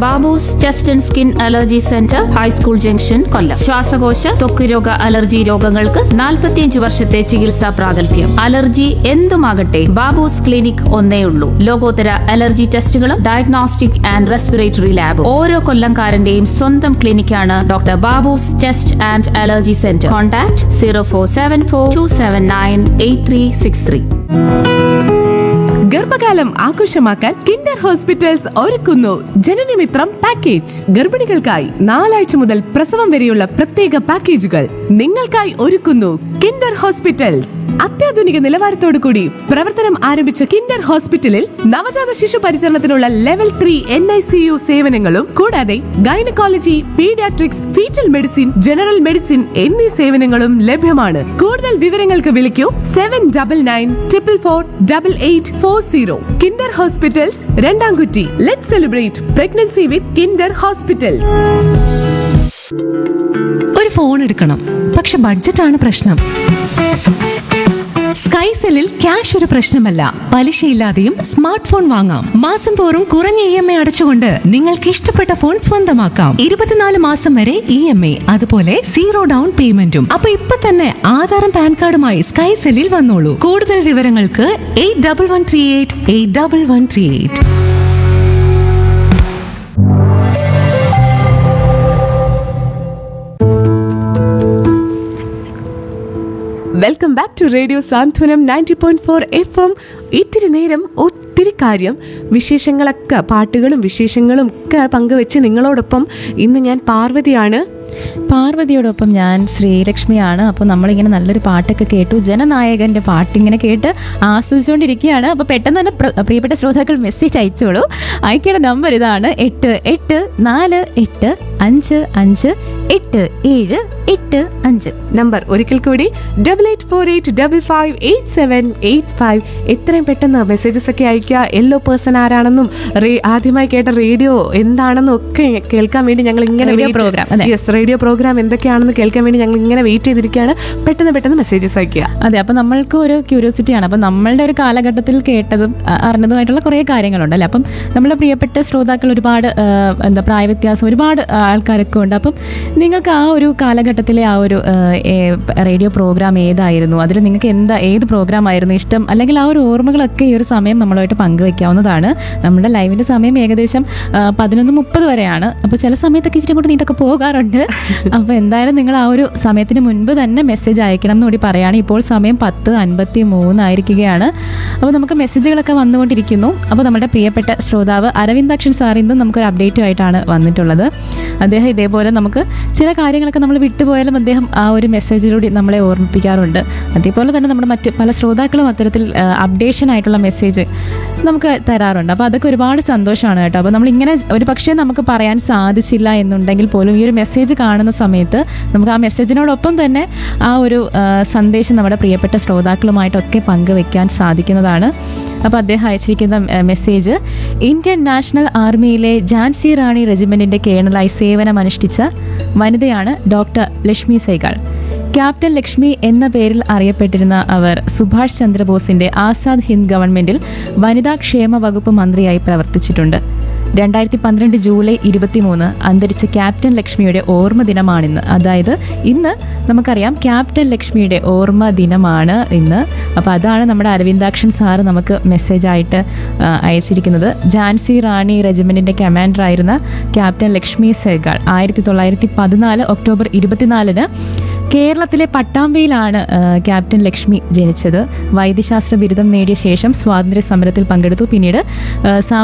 Babu's chest and skin allergy centre high school junction Kollam ശ്വാസകോശ ത്വക്ക് രോഗ അലർജി രോഗങ്ങൾക്ക് 45 വർഷത്തെ ചികിത്സാ പ്രാഗൽഭ്യം അലർജി എന്തുമാകട്ടെ ബാബൂസ് ക്ലിനിക് ഒന്നേ ഉള്ളൂ ലോകോത്തര അലർജി ടെസ്റ്റുകളും ഡയഗ്നോസ്റ്റിക് ആൻഡ് റെസ്പിറേറ്ററി ലാബ് ഓരോ കൊല്ലംകാരന്റെയും സ്വന്തം ക്ലിനിക്കാണ് doctor Babu's chest and allergy centre contact zero four seven four two seven nine eight three six three ഗർഭകാലം ആഘോഷമാക്കാൻ കിൻഡർ ഹോസ്പിറ്റൽസ് ഒരുക്കുന്നു ജനനമിത്രം പാക്കേജ് ഗർഭിണികൾക്കായി നാലാഴ്ച മുതൽ പ്രസവം വരെയുള്ള പ്രത്യേക പാക്കേജുകൾ നിങ്ങൾക്കായി ഒരുക്കുന്നു കിൻഡർ ഹോസ്പിറ്റൽസ് അത്യാധുനിക നിലവാരത്തോടു കൂടി പ്രവർത്തനം ആരംഭിച്ച കിൻഡർ ഹോസ്പിറ്റലിൽ നവജാത ശിശു പരിചരണത്തിനുള്ള level three N I C U സേവനങ്ങളും കൂടാതെ gynaecology paediatrics fetal medicine general medicine എന്നീ സേവനങ്ങളും ലഭ്യമാണ് കൂടുതൽ വിവരങ്ങൾക്ക് വിളിക്കൂ seven double nine triple four double eight four zero Kinder hospitals Randamkutty let celebrate pregnancy with Kinder hospitals ഒരു ഫോൺ എടുക്കണം പക്ഷെ ബഡ്ജറ്റാണ് പ്രശ്നം സ്കൈസെല്ലിൽ ക്യാഷ് ഒരു പ്രശ്നമല്ല പലിശയില്ലാതെയും സ്മാർട്ട് ഫോൺ വാങ്ങാം മാസം തോറും കുറഞ്ഞ ഇ എം ഐ അടച്ചുകൊണ്ട് നിങ്ങൾക്ക് ഇഷ്ടപ്പെട്ട ഫോൺ സ്വന്തമാക്കാം ഇരുപത്തിനാല് മാസം വരെ ഇ എം ഐ അതുപോലെ സീറോ ഡൗൺ പേയ്മെന്റും അപ്പൊ ഇപ്പൊ തന്നെ ആധാറും പാൻ കാർഡുമായി സ്കൈസെല്ലിൽ വന്നോളൂ കൂടുതൽ വിവരങ്ങൾക്ക് eight double one three eight eight double one three eight welcome back to radio Santhwanam ninety point four F M ഇത്തിരി നേരം ഒത്തിരി കാര്യം വിശേഷങ്ങളൊക്കെ പാട്ടുകളും വിശേഷങ്ങളും ഒക്കെ പങ്കുവെച്ച് നിങ്ങളോടൊപ്പം ഇന്ന് ഞാൻ പാർവതിയാണ് പാർവതിയോടൊപ്പം ഞാൻ ശ്രീലക്ഷ്മിയാണ് അപ്പോൾ നമ്മളിങ്ങനെ നല്ലൊരു പാട്ടൊക്കെ കേട്ടു ജനനായകന്റെ പാട്ടിങ്ങനെ കേട്ട് ആസ്വദിച്ചുകൊണ്ടിരിക്കുകയാണ് അപ്പോൾ പെട്ടെന്ന് തന്നെ പ്ര- പ്രിയപ്പെട്ട ശ്രോതാക്കൾ മെസ്സേജ് അയച്ചോളൂ അയക്കേണ്ട നമ്പർ ഇതാണ് എട്ട് എട്ട് നാല് എട്ട് അഞ്ച് അഞ്ച് എട്ട് ഏഴ് എട്ട് അഞ്ച് നമ്പർ ഒരിക്കൽ കൂടി double eight four eight double five eight seven eight five എത്രയും പെട്ടെന്ന് മെസ്സേജസ് ഒക്കെ അയക്കുക യെല്ലോ പേഴ്സൺ ആരാണെന്നും റേ- ആദ്യമായി കേട്ട റേഡിയോ എന്താണെന്നും ഒക്കെ കേൾക്കാൻ വേണ്ടി ഞങ്ങൾ ഇങ്ങനെ Radio program, അതെ. യെസ് റേഡിയോ പ്രോഗ്രാം എന്തൊക്കെയാണെന്ന് കേൾക്കാൻ വേണ്ടി ഞങ്ങൾ ഇങ്ങനെ വെയിറ്റ് ചെയ്തിരിക്കുകയാണ് പെട്ടെന്ന് പെട്ടെന്ന് മെസ്സേജസ് അയക്കുക അതെ അപ്പം നമ്മൾക്ക് ഒരു ക്യൂരിയോസിറ്റിയാണ് അപ്പം നമ്മളുടെ ഒരു കാലഘട്ടത്തിൽ കേട്ടതും അ- അറിഞ്ഞതുമായിട്ടുള്ള കുറേ കാര്യങ്ങളുണ്ട് അല്ലേ അപ്പം നമ്മളെ പ്രിയപ്പെട്ട ശ്രോതാക്കൾ ഒരുപാട് ആ, എന്താ പ്രായ വ്യത്യാസം ഒരുപാട് ആ, ആൾക്കാരൊക്കെ ഉണ്ട് അപ്പം നിങ്ങൾക്ക് ആ ഒരു കാലഘട്ടത്തിലെ ആ ഒരു ആ, ഏ- റേഡിയോ പ്രോഗ്രാം ഏതായിരുന്നു അതിൽ നിങ്ങൾക്ക് എന്താ ഏത് പ്രോഗ്രാം ആയിരുന്നു ഇഷ്ടം അല്ലെങ്കിൽ ആ ഒരു ഓർമ്മകളൊക്കെ ഈ ഒരു സമയം നമ്മളുമായിട്ട് പങ്കുവെക്കാവുന്നതാണ് നമ്മുടെ ലൈവിൻ്റെ സമയം ഏകദേശം ആ, പതിനൊന്ന് മുപ്പത് വരെയാണ് അപ്പോൾ ചില സമയത്തൊക്കെ ഇച്ചിരി കൂടി നീട്ടൊക്കെ പോകാറുണ്ട് അപ്പോൾ എന്തായാലും നിങ്ങൾ ആ ഒരു സമയത്തിന് മുൻപ് തന്നെ മെസ്സേജ് അയക്കണം എന്ന് കൂടി പറയുകയാണ് ഇപ്പോൾ സമയം പത്ത് അൻപത്തി മൂന്നായിരിക്കുകയാണ് അപ്പോൾ നമുക്ക് മെസ്സേജുകളൊക്കെ വന്നുകൊണ്ടിരിക്കുന്നു അപ്പോൾ നമ്മുടെ പ്രിയപ്പെട്ട ശ്രോതാവ് അരവിന്ദാക്ഷൻ സാർ ഇന്നും നമുക്കൊരു അപ്ഡേറ്റുമായിട്ടാണ് വന്നിട്ടുള്ളത് അദ്ദേഹം ഇതേപോലെ നമുക്ക് ചില കാര്യങ്ങളൊക്കെ നമ്മൾ വിട്ടുപോയാലും അദ്ദേഹം ആ ഒരു മെസ്സേജിലൂടെ നമ്മളെ ഓർമ്മിപ്പിക്കാറുണ്ട് അതേപോലെ തന്നെ നമ്മുടെ മറ്റ് പല ശ്രോതാക്കളും അത്തരത്തിൽ അപ്ഡേഷൻ ആയിട്ടുള്ള മെസ്സേജ് നമുക്ക് തരാറുണ്ട് അപ്പോൾ അതൊക്കെ ഒരുപാട് സന്തോഷമാണ് കേട്ടോ അപ്പോൾ നമ്മളിങ്ങനെ ഒരു പക്ഷേ നമുക്ക് പറയാൻ സാധിച്ചില്ല എന്നുണ്ടെങ്കിൽ പോലും ഈ ഒരു മെസ്സേജ് കാണുന്ന സമയത്ത് നമുക്ക് ആ മെസ്സേജിനോടൊപ്പം തന്നെ ആ ഒരു ആ, സന്ദേശം നമ്മുടെ പ്രിയപ്പെട്ട ശ്രോതാക്കളുമായിട്ടൊക്കെ പങ്കുവെക്കാൻ സാധിക്കുന്നതാണ് അപ്പോൾ അദ്ദേഹം അയച്ചിരിക്കുന്ന ആ, മെസ്സേജ് ഇന്ത്യൻ നാഷണൽ ആർമിയിലെ ജാൻസി റാണി റെജിമെൻറ്റിൻ്റെ കേണലായി സേവനമനുഷ്ഠിച്ച വനിതയാണ് ഡോക്ടർ ലക്ഷ്മി സൈഗാൾ ക്യാപ്റ്റൻ ലക്ഷ്മി എന്ന പേരിൽ അറിയപ്പെട്ടിരുന്ന അവർ സുഭാഷ് ചന്ദ്രബോസിന്റെ ആസാദ് ഹിന്ദ് ഗവൺമെന്റിൽ വനിതാ ക്ഷേമ വകുപ്പ് മന്ത്രിയായി പ്രവർത്തിച്ചിട്ടുണ്ട് രണ്ടായിരത്തി പന്ത്രണ്ട് ജൂലൈ ഇരുപത്തിമൂന്ന് അന്തരിച്ച ക്യാപ്റ്റൻ ലക്ഷ്മിയുടെ ഓർമ്മ ദിനമാണിന്ന് അതായത് ഇന്ന് നമുക്കറിയാം ക്യാപ്റ്റൻ ലക്ഷ്മിയുടെ ഓർമ്മ ദിനമാണ് ഇന്ന് അപ്പോൾ അതാണ് നമ്മുടെ അരവിന്ദാക്ഷൻ സാറ് നമുക്ക് മെസ്സേജായിട്ട് ആ, അയച്ചിരിക്കുന്നത് ജാൻസി റാണി റെജിമെൻറ്റിൻ്റെ കമാൻഡറായിരുന്ന ക്യാപ്റ്റൻ ലക്ഷ്മി സെഗാൾ ആയിരത്തി തൊള്ളായിരത്തി പതിനാല് ഒക്ടോബർ ഇരുപത്തിനാലിന് കേരളത്തിലെ പട്ടാമ്പിയിലാണ് ആ, ക്യാപ്റ്റൻ ലക്ഷ്മി ജനിച്ചത് വൈദ്യശാസ്ത്ര ബിരുദം നേടിയ ശേഷം സ്വാതന്ത്ര്യ സമരത്തിൽ പങ്കെടുത്തു പിന്നീട് ആ, സാമൂഹ്യ